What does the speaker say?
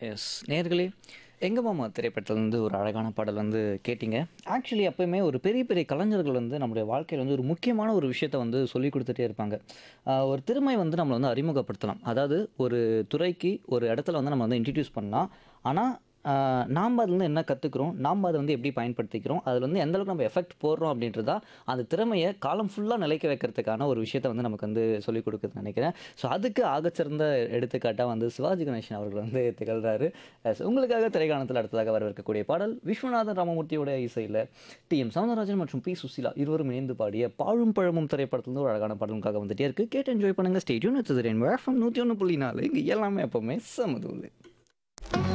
S நேர்களே எங்க மாமா திரைப்படத்துல இருந்து ஒரு அழகான பாடல் வந்து கேட்டிங்க ஆக்சுவலி எப்பயுமே ஒரு பெரிய பெரிய கலைஞர்கள் வந்து நம்மளுடைய வாழ்க்கையில் வந்து ஒரு முக்கியமான ஒரு விஷயத்தை வந்து சொல்லி கொடுத்துட்டே இருப்பாங்க ஆஹ் ஒரு திறமை வந்து நம்மளை வந்து அறிமுகப்படுத்தலாம் அதாவது ஒரு துறைக்கு ஒரு இடத்துல வந்து நம்ம வந்து இன்ட்ரடியூஸ் பண்ணலாம் ஆனால் நாம் அதுலேருந்து என்ன கற்றுக்குறோம் நாம் அதை வந்து எப்படி பயன்படுத்திக்கிறோம் அதில் வந்து எந்த அளவுக்கு நம்ம எஃபெக்ட் போடுறோம் அப்படின்றதா அந்த திறமையை காலம் ஃபுல்லாக நிலைக்க வைக்கிறதுக்கான ஒரு விஷயத்தை வந்து நமக்கு வந்து சொல்லிக் கொடுக்குதுன்னு நினைக்கிறேன் ஸோ அதுக்கு ஆகச்சிறந்த எடுத்துக்காட்டாக வந்து சிவாஜி கணேசன் அவர்கள் வந்து திகழ்கிறாரு As உங்களுக்காக திரைக்காணத்தில் அடுத்ததாக வரவிருக்கக்கூடிய பாடல் விஸ்வநாதன் ராமமூர்த்தியோட இசையில் டி எம் சவுந்தரராஜன் மற்றும் பி சுசீலா இருவரும் இணைந்து பாடிய பாழும் பழமும் திரைப்படத்திலிருந்து ஒரு அழகான பாடலுக்காக வந்துட்டே இருக்கு கேட்டு என்ஜாய் பண்ணுங்க ஸ்டேடியம் நூற்றி ஒன்று புள்ளி நாலு இங்கே எல்லாமே எப்பவுமே சமதூள்